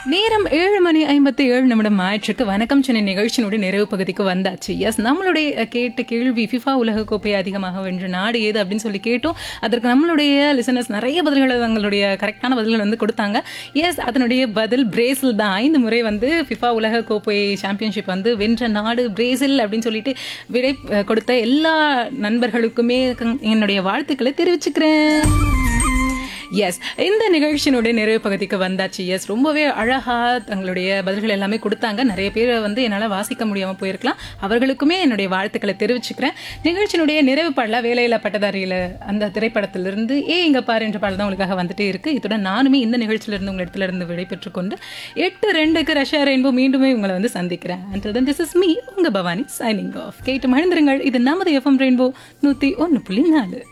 நேரம் ஏழு மணி ஐம்பத்தி ஏழு நிமிடம் ஆயிற்றுக்கு வணக்கம் சென்னை நிகழ்ச்சியினுடைய நிறைவு பகுதிக்கு வந்தாச்சு எஸ் நம்மளுடைய அஹ், கேட்ட கேள்வி ஃபிஃபா உலக கோப்பையை அதிகமாக வென்ற நாடு ஏது அப்படின்னு சொல்லி கேட்டோம் அதற்கு நம்மளுடைய லிசனர்ஸ் நிறைய பதில்களை தங்களுடைய கரெக்டான பதில்கள் வந்து கொடுத்தாங்க எஸ் அதனுடைய பதில் பிரேசில் தான் ஐந்து முறை வந்து ஃபிஃபா உலக கோப்பை சாம்பியன்ஷிப் வந்து வென்ற நாடு பிரேசில் அப்படின்னு சொல்லிட்டு விடை அஹ், கொடுத்த எல்லா நண்பர்களுக்குமே கங்- என்னுடைய வாழ்த்துக்களை தெரிவிச்சுக்கிறேன் எஸ் இந்த நிகழ்ச்சியினுடைய நிறைவு பகுதிக்கு வந்தாச்சு எஸ் ரொம்பவே அழகா தங்களுடைய பதில்கள் எல்லாமே கொடுத்தாங்க நிறைய பேர் வந்து என்னால் வாசிக்க முடியாமல் போயிருக்கலாம் அவர்களுக்குமே என்னுடைய வாழ்த்துக்களை தெரிவிச்சுக்கிறேன் நிகழ்ச்சியினுடைய நிறைவு பாடல வேலையில பட்டதாரியில அந்த திரைப்படத்திலிருந்து ஏ இங்க பாரு என்ற பாடல் தான் உங்களுக்காக வந்துட்டே இருக்கு இத்துடன் நானுமே இந்த நிகழ்ச்சியிலிருந்து உங்க இடத்துல இருந்து விடைபெற்றுக் கொண்டு எட்டு ரெண்டுக்கு ரஷ்யா ரெயின்போ மீண்டுமே உங்களை வந்து சந்திக்கிறேன் and then this is me உங்க பவானி சைனிங் ஆஃப் கேட்டு மகிழ்ந்துருங்கள் இது நமது எஃப்எம் ரெயின்போ நூத்தி ஒன்று புள்ளி நாலு